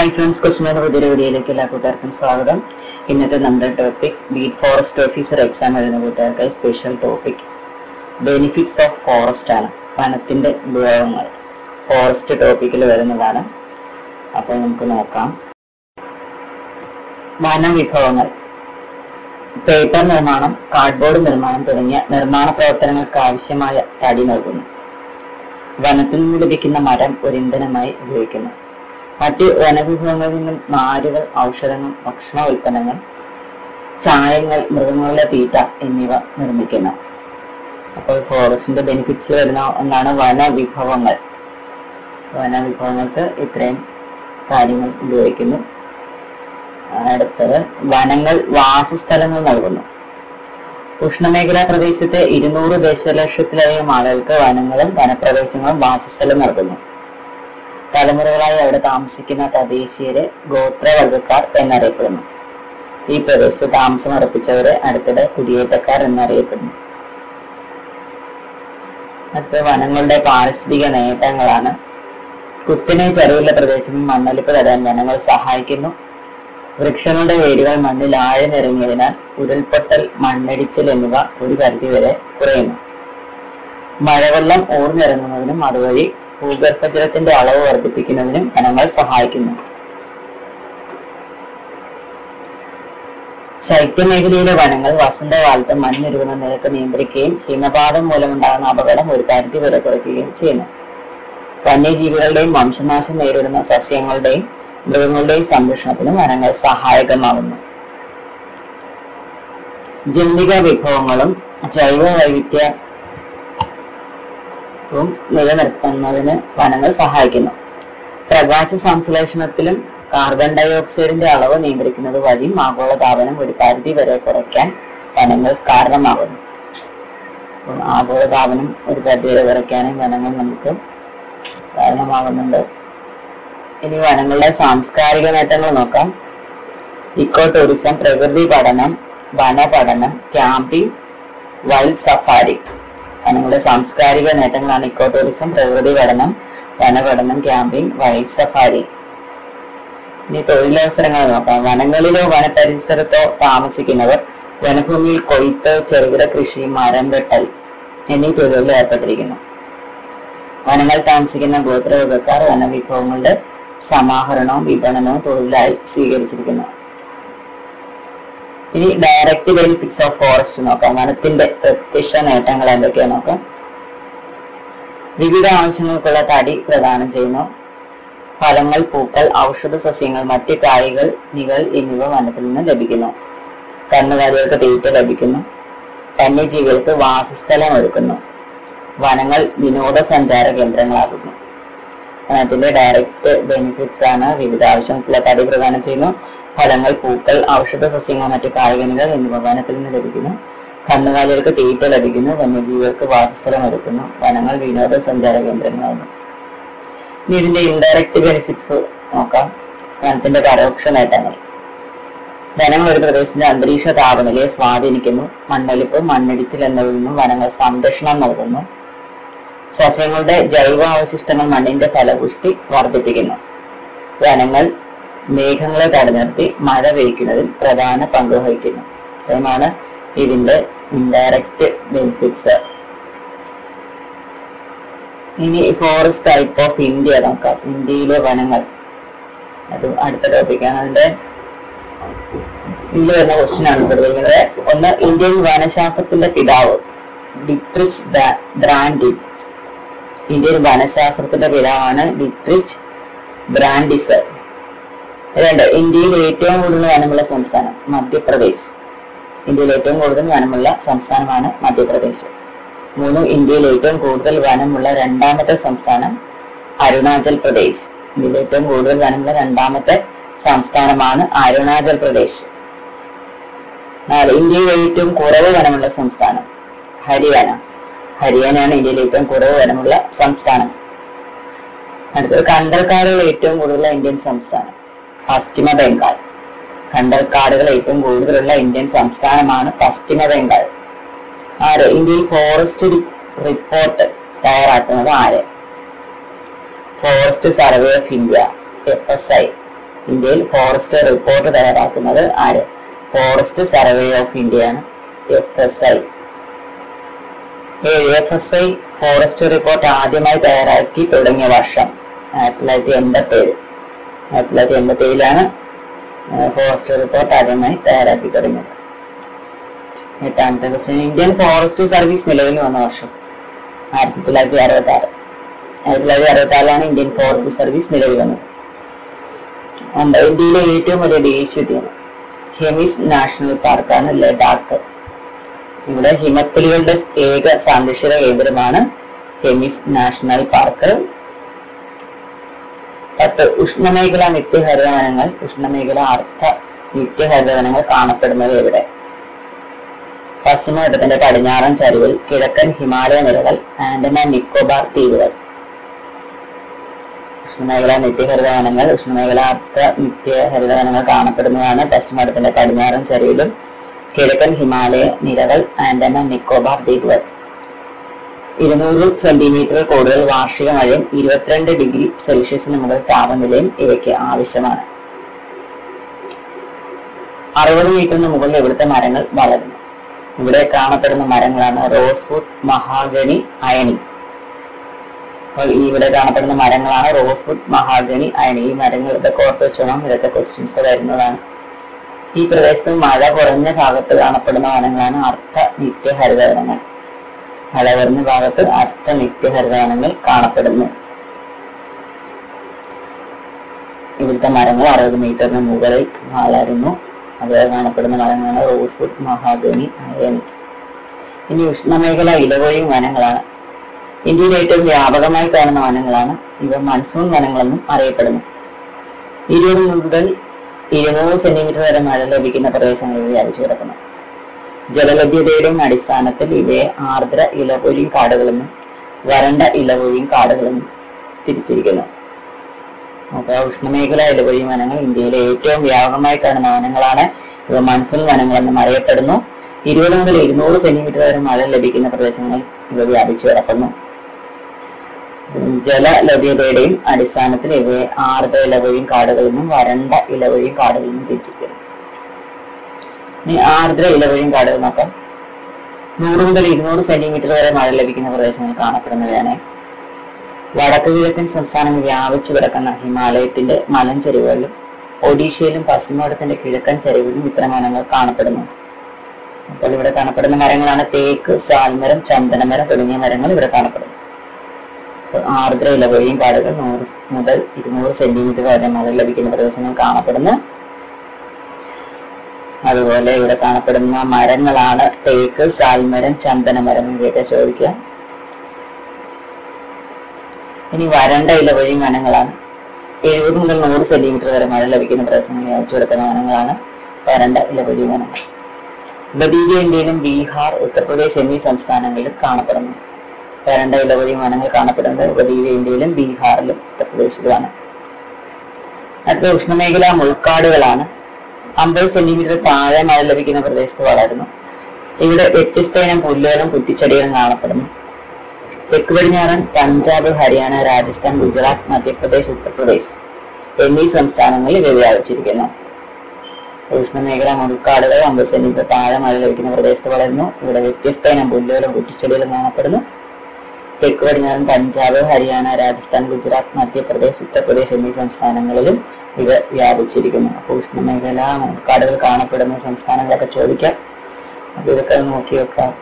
hi friends question പുതിയ വീഡിയോയിലേക്ക് എല്ലാ കൂട്ടുകാർക്കും സ്വാഗതം ഇന്നത്തെ നമ്മുടെ topic beat forest officer exam എഴുതുന്ന കൂട്ടുകാർക്കായി special topic benefits of forest ആണ് വനത്തിന്റെ ഉപയോഗങ്ങൾ ഫോറസ്റ്റ് ടോപ്പിക്കിൽ വരുന്നതാണ് അപ്പോൾ നമുക്ക് നോക്കാം വനവിഭവങ്ങൾ പേപ്പർ നിർമ്മാണം കാർഡ്ബോർഡ് നിർമ്മാണം തുടങ്ങിയ നിർമ്മാണ പ്രവർത്തനങ്ങൾക്ക് ആവശ്യമായ തടി നൽകുന്നു വനത്തിൽ നിന്ന് ലഭിക്കുന്ന മരം ഒരു ഇന്ധനമായി ഉപയോഗിക്കുന്നു മറ്റ് വനവിഭവങ്ങളിൽ നിന്നും നാരുകൾ ഔഷധങ്ങൾ ഭക്ഷണ ഉൽപ്പന്നങ്ങൾ ചായങ്ങൾ മൃഗങ്ങളുടെ തീറ്റ എന്നിവ നിർമ്മിക്കുന്നു അപ്പോൾ ഫോറസ്റ്റിന്റെ ബെനിഫിറ്റ്സ് വരുന്ന ഒന്നാണ് വനവിഭവങ്ങൾ വനവിഭവങ്ങൾക്ക് ഇത്രയും കാര്യങ്ങൾ ഉപയോഗിക്കുന്നു അടുത്തത് വനങ്ങൾ വാസസ്ഥലങ്ങൾ നൽകുന്നു ഉഷ്ണമേഖലാ പ്രദേശത്തെ ഇരുന്നൂറ് ദശലക്ഷത്തിലധികം ആളുകൾക്ക് വനങ്ങളും വനപ്രദേശങ്ങളും വാസസ്ഥലം നൽകുന്നു തലമുറകളായി അവിടെ താമസിക്കുന്ന തദ്ദേശീയരെ ഗോത്രവർഗക്കാർ എന്നറിയപ്പെടുന്നു ഈ പ്രദേശത്ത് താമസം ഉറപ്പിച്ചവരെ അടുത്തിടെ കുടിയേറ്റക്കാർ എന്നറിയപ്പെടുന്നു അടുത്ത വനങ്ങളുടെ പാരിസ്ഥിതിക നേട്ടങ്ങളാണ് കുത്തിനെ ചരിവുള്ള പ്രദേശങ്ങളിൽ മണ്ണൊലിപ്പ് തടയാൻ വനങ്ങൾ സഹായിക്കുന്നു വൃക്ഷങ്ങളുടെ വേരുകൾ മണ്ണിൽ ആഴ്ന്നിറങ്ങിയതിനാൽ ഉരുൾപൊട്ടൽ മണ്ണിടിച്ചിൽ എന്നിവ ഒരു പരിധിവരെ കുറയുന്നു മഴവെള്ളം ഊർന്നിറങ്ങുന്നതിനും അതുവഴി ഭൂഗർഭജലത്തിന്റെ അളവ് വർദ്ധിപ്പിക്കുന്നതിനും വനങ്ങൾ സഹായിക്കുന്നു ശൈത്യമേഖലയിലെ വനങ്ങൾ വസന്തകാലത്ത് മഞ്ഞുരുകുന്ന നിരക്ക് നിയന്ത്രിക്കുകയും ഹിമപാതം മൂലമുണ്ടാകുന്ന അപകടം ഒരു പരിധി വരെ കുറയ്ക്കുകയും ചെയ്യുന്നു വന്യജീവികളുടെയും വംശനാശം നേരിടുന്ന സസ്യങ്ങളുടെയും മൃഗങ്ങളുടെയും സംരക്ഷണത്തിന് വനങ്ങൾ സഹായകമാകുന്നു ജൈവിക വിഭവങ്ങളും ജൈവ വൈവിധ്യവും നിലനിർത്തുന്നതിന് വനങ്ങൾ സഹായിക്കുന്നു പ്രകാശ സംശ്ലേഷണത്തിലും കാർബൺ ഡൈ ഓക്സൈഡിന്റെ അളവ് നിയന്ത്രിക്കുന്നത് വഴിയും ആഗോളതാപനം ഒരു പരിധി വരെ കുറയ്ക്കാൻ വനങ്ങൾ കാരണമാകുന്നു അപ്പോൾ ആഗോളതാപനം ഒരു പരിധി വരെ കുറയ്ക്കാനും വനങ്ങൾ നമുക്ക് കാരണമാകുന്നുണ്ട് ഇനി വനങ്ങളുടെ സാംസ്കാരിക നേട്ടങ്ങൾ നോക്കാം ഇക്കോ ടൂറിസം പ്രകൃതി പഠനം വനപഠനം ക്യാമ്പിംഗ് വൈൽഡ് സഫാരി വനങ്ങളുടെ സാംസ്കാരിക നേട്ടങ്ങളാണ് ഇക്കോ ടൂറിസം പ്രകൃതി പഠനം വനപഠനം ക്യാമ്പിംഗ് വൈൽഡ് സഫാരി ഇനി തൊഴിലവസരങ്ങൾ നോക്കാം വനങ്ങളിലോ വനപരിസരത്തോ താമസിക്കുന്നവർ വനഭൂമിയിൽ കൊയ്ത്ത് ചെറുകിട കൃഷി മരം വെട്ടൽ എന്നീ തൊഴിലുകളിൽ ഏർപ്പെട്ടിരിക്കുന്നു വനങ്ങൾ താമസിക്കുന്ന ഗോത്രവർഗക്കാർ വനവിഭവങ്ങളുടെ സമാഹരണവും വിപണനവും തൊഴിലായി സ്വീകരിച്ചിരിക്കുന്നു ഇനി ഡയറക്റ്റ് ബെനിഫിറ്റ്സ് ഓഫ് ഫോറസ്റ്റ് നോക്കാം വനത്തിന്റെ പ്രത്യക്ഷ നേട്ടങ്ങൾ എന്തൊക്കെയാ നോക്കാം വിവിധ ആവശ്യങ്ങൾക്കുള്ള തടി പ്രദാനം ചെയ്യുന്നു ഫലങ്ങൾ പൂക്കൾ ഔഷധ സസ്യങ്ങൾ മറ്റ് കായ്കൾ നികൾ എന്നിവ വനത്തിൽ നിന്ന് ലഭിക്കുന്നു കന്നുകാലികൾക്ക് തീറ്റ ലഭിക്കുന്നു വന്യജീവികൾക്ക് വാസസ്ഥലം ഒരുക്കുന്നു വനങ്ങൾ വിനോദസഞ്ചാര കേന്ദ്രങ്ങളാകുന്നു വനത്തിന്റെ ഡയറക്റ്റ് ബെനിഫിറ്റ്സ് ആണ് വിവിധ ആവശ്യങ്ങൾക്കുള്ള തടി പ്രദാനം ചെയ്യുന്നു ഫലങ്ങൾ പൂക്കൾ ഔഷധ സസ്യങ്ങൾ മറ്റു കായികനികൾ എന്നിവ വനത്തിൽ നിന്ന് ലഭിക്കുന്നു കന്നുകാലികൾക്ക് തീറ്റ ലഭിക്കുന്നു വന്യജീവികൾക്ക് വാസസ്ഥലം ഒരുക്കുന്നു വനങ്ങൾ വിനോദസഞ്ചാര കേന്ദ്രങ്ങളാകുന്നു ഇനി ഇതിന്റെ ഇൻഡയറക്റ്റ് ബെനിഫിറ്റ്സ് നോക്കാം വനത്തിന്റെ പരോക്ഷ നേട്ടങ്ങൾ വനങ്ങൾ ഒരു പ്രദേശത്തിന്റെ അന്തരീക്ഷ താപനിലയെ സ്വാധീനിക്കുന്നു മണ്ണൊലിപ്പ് മണ്ണിടിച്ചിൽ എന്നിവയിൽ നിന്നും വനങ്ങൾ സംരക്ഷണം നൽകുന്നു സസ്യങ്ങളുടെ ജൈവാവശിഷ്ടങ്ങൾ മണ്ണിന്റെ ഫലപുഷ്ടി വർദ്ധിപ്പിക്കുന്നു വനങ്ങൾ മേഘങ്ങളെ തടഞ്ഞിർത്തി മഴ പെയ്യ്ക്കുന്നതിൽ പ്രധാന പങ്ക് വഹിക്കുന്നു ഇത്രയുമാണ് ഇതിന്റെ ഇൻഡയറക്റ്റ് ബെനിഫിറ്റ്സ് ഇനി ഫോറസ്റ്റ് ടൈപ്പ് ഓഫ് ഇന്ത്യ നോക്കാം ഇന്ത്യയിലെ വനങ്ങൾ അത് അടുത്ത ടോപ്പിക്കാണ് അതിന്റെ ഇതിൽ വരുന്ന ക്വസ്റ്റ്യൻ ആണ് കൊടുത്തിരിക്കുന്നത് ഒന്ന് ഇന്ത്യൻ വനശാസ്ത്രത്തിന്റെ പിതാവ് ഡിട്രിച്ച് ബ്രാൻഡിസ് ഇന്ത്യൻ വനശാസ്ത്രത്തിന്റെ പിതാവാണ് ഡിട്രിച്ച് ബ്രാൻഡിസ് രണ്ട് ഇന്ത്യയിൽ ഏറ്റവും കൂടുതൽ വനമുള്ള സംസ്ഥാനം മധ്യപ്രദേശ് ഇന്ത്യയിൽ ഏറ്റവും കൂടുതൽ വനമുള്ള സംസ്ഥാനമാണ് മധ്യപ്രദേശ് മൂന്ന് ഇന്ത്യയിൽ ഏറ്റവും കൂടുതൽ വനമുള്ള രണ്ടാമത്തെ സംസ്ഥാനം അരുണാചൽ പ്രദേശ് ഇന്ത്യയിൽ ഏറ്റവും കൂടുതൽ വനമുള്ള രണ്ടാമത്തെ സംസ്ഥാനമാണ് അരുണാചൽ പ്രദേശ് നാല് ഇന്ത്യയിൽ ഏറ്റവും കുറവ് വനമുള്ള സംസ്ഥാനം ഹരിയാന ഹരിയാനയാണ് ഇന്ത്യയിൽ ഏറ്റവും കുറവ് വനമുള്ള സംസ്ഥാനം അടുത്തത് കണ്ടൽക്കാടുകൾ ഏറ്റവും കൂടുതലുള്ള ഇന്ത്യൻ സംസ്ഥാനം പശ്ചിമ ബംഗാൾ കണ്ടൽക്കാടുകൾ ഏറ്റവും കൂടുതലുള്ള ഇന്ത്യൻ സംസ്ഥാനമാണ് പശ്ചിമ ബംഗാൾ ആര് ഇന്ത്യയിൽ ഫോറസ്റ്റ് റിപ്പോർട്ട് തയ്യാറാക്കുന്നത് ആര് forest survey of India F S I ഇന്ത്യയിൽ ഫോറസ്റ്റ് റിപ്പോർട്ട് തയ്യാറാക്കുന്നത് ആര് ഫോറസ്റ്റ് സർവേ ഓഫ് ഇന്ത്യയാണ് F S I F S I forest report ആദ്യമായി തയ്യാറാക്കി തുടങ്ങിയ വർഷം ആയിരത്തി തൊള്ളായിരത്തി എൺപത്തി ഏഴ് ആയിരത്തി തൊള്ളായിരത്തി എൺപത്തി ഏഴിലാണ് ഫോറസ്റ്റ് റിപ്പോർട്ട് ആദ്യമായി തയ്യാറാക്കി തുടങ്ങിയത് എട്ടാമത്തെ ക്വസ്റ്റ്യൻ ഇന്ത്യൻ ഫോറസ്റ്റ് സർവീസ് നിലവിൽ വന്ന വർഷം ആയിരത്തി തൊള്ളായിരത്തി അറുപത്തി ആറ് ആയിരത്തി തൊള്ളായിരത്തി അറുപത്തി ആറിലാണ് ഇന്ത്യൻ ഫോറസ്റ്റ് സർവീസ് നിലവിൽ വന്നത് ഉണ്ട് ഇന്ത്യയിലെ ഏറ്റവും വലിയ ദേശീയോദ്യാനം ഹെമിസ് നാഷണൽ പാർക്കാണ് ലഡാക്ക് ഇവിടെ ഹിമപ്പുലികളുടെ ഏക സംരക്ഷിത കേന്ദ്രമാണ് ഹെമിസ് നാഷണൽ പാർക്ക് പത്ത് ഉഷ്ണമേഖല നിത്യഹരിതവനങ്ങൾ ഉഷ്ണമേഖല അർത്ഥ നിത്യഹരിതവനങ്ങൾ കാണപ്പെടുന്നത് എവിടെ പശ്ചിമഘട്ടത്തിന്റെ പടിഞ്ഞാറൻ ചരിവിൽ കിഴക്കൻ ഹിമാലയ നിരകൾ ആൻഡമാൻ നിക്കോബാർ ദ്വീപുകൾ ഉഷ്ണമേഖല നിത്യഹരിതവനങ്ങൾ ഉഷ്ണമേഖല അർത്ഥ നിത്യഹരിതവനങ്ങൾ കാണപ്പെടുന്നതാണ് പശ്ചിമഘട്ടത്തിന്റെ പടിഞ്ഞാറൻ ചരിവിലും കിഴക്കൻ ഹിമാലയ നിരകൾ ആൻഡമാൻ നിക്കോബാർ ദ്വീപുകൾ ഇരുന്നൂറ് സെന്റിമീറ്റർ കൂടുതൽ വാർഷിക മഴയും ഇരുപത്തിരണ്ട് ഡിഗ്രി സെൽഷ്യസിന് മുതൽ താപനിലയും ഇവയ്ക്ക് ആവശ്യമാണ് അറുപത് മീറ്ററിന് മുകളിൽ ഇവിടുത്തെ മരങ്ങൾ വളരുന്നു ഇവിടെ കാണപ്പെടുന്ന മരങ്ങളാണ് റോസ്വുഡ് മഹാഗണി അയണി അപ്പോൾ ഈ ഇവിടെ കാണപ്പെടുന്ന മരങ്ങളാണ് റോസ്വുഡ് മഹാഗണി അയണി ഈ മരങ്ങൾ ഇതൊക്കെ ഓർത്ത് വെച്ചോണം ഇതൊക്കെ ക്വസ്റ്റ്യൻസ് വരുന്നതാണ് ഈ പ്രദേശത്ത് മഴ കുറഞ്ഞ ഭാഗത്ത് കാണപ്പെടുന്ന വനങ്ങളാണ് അർത്ഥ നിത്യഹരിതവനങ്ങൾ മഴ കുറഞ്ഞ ഭാഗത്ത് അർത്ഥ നിത്യഹരിതവനങ്ങൾ കാണപ്പെടുന്നു ഇവിടുത്തെ മരങ്ങൾ അറുപത് മീറ്ററിന് മുകളിൽ വളരുന്നു അതുപോലെ കാണപ്പെടുന്ന മരങ്ങളാണ് റോസ്വുഡ് മഹാഗണി അയണി ഇനി ഉഷ്ണമേഖല ഇലവൊഴിയും വനങ്ങളാണ് ഇന്ത്യയിൽ ഏറ്റവും വ്യാപകമായി കാണുന്ന വനങ്ങളാണ് ഇവ മൺസൂൺ വനങ്ങളെന്നും അറിയപ്പെടുന്നു ഇരുപത് മുതൽ ഇരുന്നൂറ് സെന്റിമീറ്റർ വരെ മഴ ലഭിക്കുന്ന പ്രദേശങ്ങളിൽ വ്യാപിച്ചു കിടക്കുന്നു ജലലഭ്യതയുടെയും അടിസ്ഥാനത്തിൽ ഇവയെ ആർദ്ര ഇലപൊലിയും കാടുകളെന്നും വരണ്ട ഇലപൊലിയും കാടുകളെന്നും തിരിച്ചിരിക്കുന്നു നമുക്ക് ഉഷ്ണമേഖല ഇലപൊഴി വനങ്ങൾ ഇന്ത്യയിലെ ഏറ്റവും വ്യാപകമായി കാണുന്ന വനങ്ങളാണ് ഇവ മൺസൂൺ വനങ്ങളെന്നും അറിയപ്പെടുന്നു ഇരുപത് മുതൽ ഇരുന്നൂറ് സെന്റിമീറ്റർ വരെ മഴ ലഭിക്കുന്ന പ്രദേശങ്ങളിൽ ഇവ വ്യാപിച്ചു കിടക്കുന്നു ജലലഭ്യതയുടെയും അടിസ്ഥാനത്തിൽ ഇവയെ ആർദ്ര ഇലവഴിയും കാടുകളെന്നും വരണ്ട ഇലവഴിയും കാടുകളെന്നും തിരിച്ചിരിക്കുന്നു ഇനി ആർദ്ര ഇലവഴിയും കാടുകൾ നോക്കാം നൂറ് മുതൽ ഇരുന്നൂറ് സെന്റിമീറ്റർ വരെ മഴ ലഭിക്കുന്ന പ്രദേശങ്ങൾ കാണപ്പെടുന്നവയാണ് വടക്ക് കിഴക്കൻ സംസ്ഥാനങ്ങൾ വ്യാപിച്ചു കിടക്കുന്ന ഹിമാലയത്തിന്റെ മലഞ്ചെരിവുകളിലും ഒഡീഷയിലും പശ്ചിമഘട്ടത്തിന്റെ കിഴക്കൻ ചരിവിലും ഇത്തരം വനങ്ങൾ കാണപ്പെടുന്നു അപ്പോൾ ഇവിടെ കാണപ്പെടുന്ന മരങ്ങളാണ് തേക്ക് സാൽമരം ചന്ദനമരം തുടങ്ങിയ മരങ്ങൾ ഇവിടെ കാണപ്പെടുന്നു ആർദ്ര ഇലവഴിയും കാടുകൾ നൂറ് മുതൽ ഇരുന്നൂറ് സെന്റിമീറ്റർ വരെ മഴ ലഭിക്കുന്ന പ്രദേശങ്ങൾ കാണപ്പെടുന്നു അതുപോലെ ഇവിടെ കാണപ്പെടുന്ന മരങ്ങളാണ് തേക്ക് സാൽമരം ചന്ദനമരം ഇവയൊക്കെ ചോദിക്കുക ഇനി വരണ്ട ഇലവഴി വനങ്ങളാണ് എഴുപത് മുതൽ നൂറ് സെന്റിമീറ്റർ വരെ മഴ ലഭിക്കുന്ന പ്രദേശങ്ങൾ വ്യാപിച്ചു കിടക്കുന്ന വനങ്ങളാണ് വരണ്ട ഇലവഴി വനങ്ങൾ ബദീക ഇന്ത്യയിലും ബീഹാർ ഉത്തർപ്രദേശ് എന്നീ സംസ്ഥാനങ്ങളിലും കാണപ്പെടുന്നു വരണ്ട ഇലവഴി വനങ്ങൾ കാണപ്പെടുന്നത് ബദീക ഇന്ത്യയിലും ബീഹാറിലും ഉത്തർപ്രദേശിലുമാണ് അടുത്ത ഉഷ്ണമേഖലാ മുൾക്കാടുകളാണ് അമ്പത് സെന്റിമീറ്റർ താഴെ മഴ ലഭിക്കുന്ന പ്രദേശത്ത് വളരുന്നു ഇവിടെ വ്യത്യസ്ത ഇനം പുല്ലുകളും കുറ്റിച്ചെടികളും കാണപ്പെടുന്നു തെക്ക് പടിഞ്ഞാറൻ പഞ്ചാബ് ഹരിയാന രാജസ്ഥാൻ ഗുജറാത്ത് മധ്യപ്രദേശ് ഉത്തർപ്രദേശ് എന്നീ സംസ്ഥാനങ്ങളിൽ ഇവ വ്യാപിച്ചിരിക്കുന്നു ഉഷ്ണമേഖല മുൾക്കാടുകൾ അമ്പത് സെന്റിമീറ്റർ താഴെ മഴ ലഭിക്കുന്ന പ്രദേശത്ത് വളരുന്നു ഇവിടെ വ്യത്യസ്ത ഇനം പുല്ലുകളും കുറ്റിച്ചെടികളും കാണപ്പെടുന്നു തെക്ക് പടിഞ്ഞാറൻ പഞ്ചാബ് ഹരിയാന രാജസ്ഥാൻ ഗുജറാത്ത് മധ്യപ്രദേശ് ഉത്തർപ്രദേശ് എന്നീ സംസ്ഥാനങ്ങളിലും ഇവ വ്യാപിച്ചിരിക്കുന്നു അപ്പോൾ ഉഷ്ണമേഖല മുൾക്കാടുകൾ കാണപ്പെടുന്ന സംസ്ഥാനങ്ങളൊക്കെ ചോദിക്കാം അപ്പൊ ഇതൊക്കെ നോക്കി വെക്കാം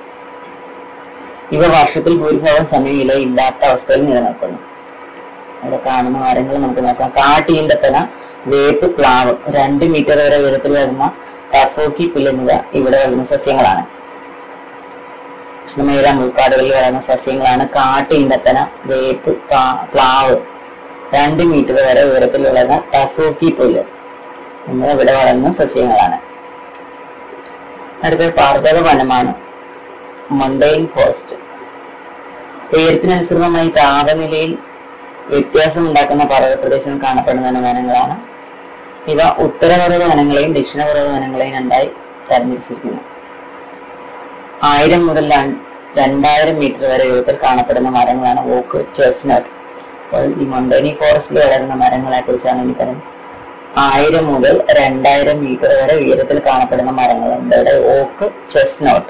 ഇവ വർഷത്തിൽ ഭൂരിഭാഗം സമയം ഇലയില്ലാത്ത അവസ്ഥയിൽ നിലനിൽക്കുന്നു ഇവിടെ കാണുന്ന മരങ്ങൾ നമുക്ക് നോക്കാം കാട്ടീന്തപ്പന വേപ്പ് പ്ലാവ് രണ്ട് മീറ്റർ വരെ ഉയരത്തിൽ വരുന്ന കസോക്കി പുല്ല് എന്നിവ ഇവിടെ വളരുന്ന സസ്യങ്ങളാണ് ഉഷ്ണമേഖല മുൾക്കാടുകളിൽ വളരുന്ന സസ്യങ്ങളാണ് കാട്ടീന്തപ്പന വേപ്പ് പ്ലാ- പ്ലാവ് രണ്ട് മീറ്റർ വരെ ഉയരത്തിൽ വളരുന്ന തസോക്കി പുല്ല് എന്നിവ ഇവിടെ വളരുന്ന സസ്യങ്ങളാണ് അടുത്ത പാർവത വനമാണ് മണ്ടൈൻ ഫോറസ്റ്റ് ഉയരത്തിനനുസൃതമായി താപനിലയിൽ വ്യത്യാസം ഉണ്ടാക്കുന്ന പർവ്വത പ്രദേശങ്ങൾ കാണപ്പെടുന്ന വനങ്ങളാണ് ഇവ ഉത്തരപർവ്വത വനങ്ങളെയും ദക്ഷിണപർവ്വത വനങ്ങളെയും രണ്ടായി തരംതിരിച്ചിരിക്കുന്നു ആയിരം മുതൽ രൺ- രണ്ടായിരം മീറ്റർ വരെ ഉയരത്തിൽ കാണപ്പെടുന്ന മരങ്ങളാണ് ഓക്ക് ചെസ്നട്ട് അപ്പോൾ ഈ മൊണ്ടനി ഫോറസ്റ്റിൽ വളരുന്ന മരങ്ങളെ കുറിച്ചാണ് ഇനി പറയുന്നത് ആയിരം മുതൽ രണ്ടായിരം മീറ്റർ വരെ ഉയരത്തിൽ കാണപ്പെടുന്ന മരങ്ങളുണ്ട് ഇവിടെ ഓക്ക് ചെസ്നോട്ട്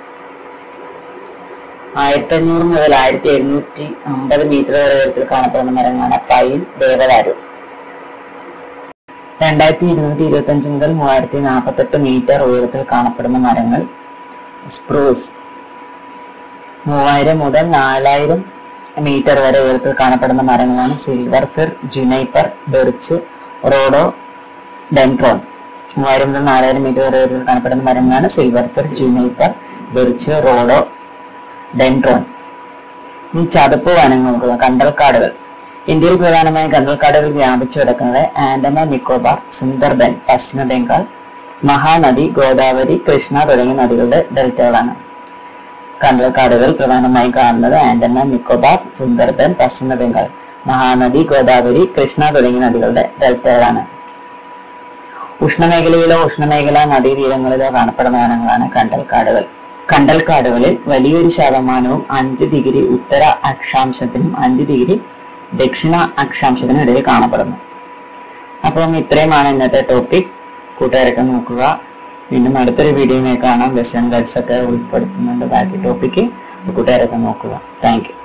ആയിരത്തി അഞ്ഞൂറ് മുതൽ ആയിരത്തി എഴുന്നൂറ്റി അമ്പത് മീറ്റർ വരെ ഉയരത്തിൽ കാണപ്പെടുന്ന മരങ്ങളാണ് പൈൻ ദേവദാരു രണ്ടായിരത്തി ഇരുന്നൂറ്റി ഇരുപത്തി അഞ്ച് മുതൽ മൂവായിരത്തി നാൽപ്പത്തെട്ട് മീറ്റർ ഉയരത്തിൽ കാണപ്പെടുന്ന മരങ്ങൾ സ്പ്രൂസ് മൂവായിരം മുതൽ നാലായിരം മീറ്റർ വരെ ഉയരത്തിൽ കാണപ്പെടുന്ന മരങ്ങളാണ് silver fir juniper birch rhododendron മൂവായിരം മുതൽ നാലായിരം മീറ്റർ വരെ ഉയരത്തിൽ കാണപ്പെടുന്ന മരങ്ങളാണ് silver fir juniper birch rhododendron ഈ ചതുപ്പ് വനങ്ങൾ നോക്കുക കണ്ടൽക്കാടുകൾ ഇന്ത്യയിൽ പ്രധാനമായും കണ്ടൽക്കാടുകൾ വ്യാപിച്ചു കിടക്കുന്നത് ആൻഡമാൻ നിക്കോബാർ സുന്ദർബൻ പശ്ചിമ ബംഗാൾ മഹാനദി ഗോദാവരി കൃഷ്ണ തുടങ്ങിയ നദികളുടെ ഡെൽറ്റകളാണ് കണ്ടൽക്കാടുകൾ പ്രധാനമായും കാണുന്നത് ആൻഡമാൻ നിക്കോബാർ സുന്ദർബൻ പശ്ചിമ ബംഗാൾ മഹാനദി ഗോദാവരി കൃഷ്ണ തുടങ്ങിയ നദികളുടെ ഡെൽറ്റകളാണ് ഉഷ്ണമേഖലയിലോ ഉഷ്ണമേഖലാ നദീതീരങ്ങളിലോ കാണപ്പെടുന്ന വനങ്ങളാണ് കണ്ടൽക്കാടുകൾ കണ്ടൽക്കാടുകളിൽ വലിയൊരു ശതമാനവും അഞ്ച് ഡിഗ്രി ഉത്തര അക്ഷാംശത്തിനും അഞ്ച് ഡിഗ്രി ദക്ഷിണ അക്ഷാംശത്തിനും ഇടയിൽ കാണപ്പെടുന്നു അപ്പം ഇത്രയുമാണ് ഇന്നത്തെ ടോപ്പിക് കൂട്ടുകാരൊക്കെ നോക്കുക വീണ്ടും അടുത്തൊരു വീഡിയോയിൽ കാണാം വെസ്റ്റേൺ ഗൈഡ്സ് ഒക്കെ ഉൾപ്പെടുത്തുന്നുണ്ട് ബാക്കി ടോപ്പിക്ക് കൂട്ടുകാരൊക്കെ നോക്കുക താങ്ക് യു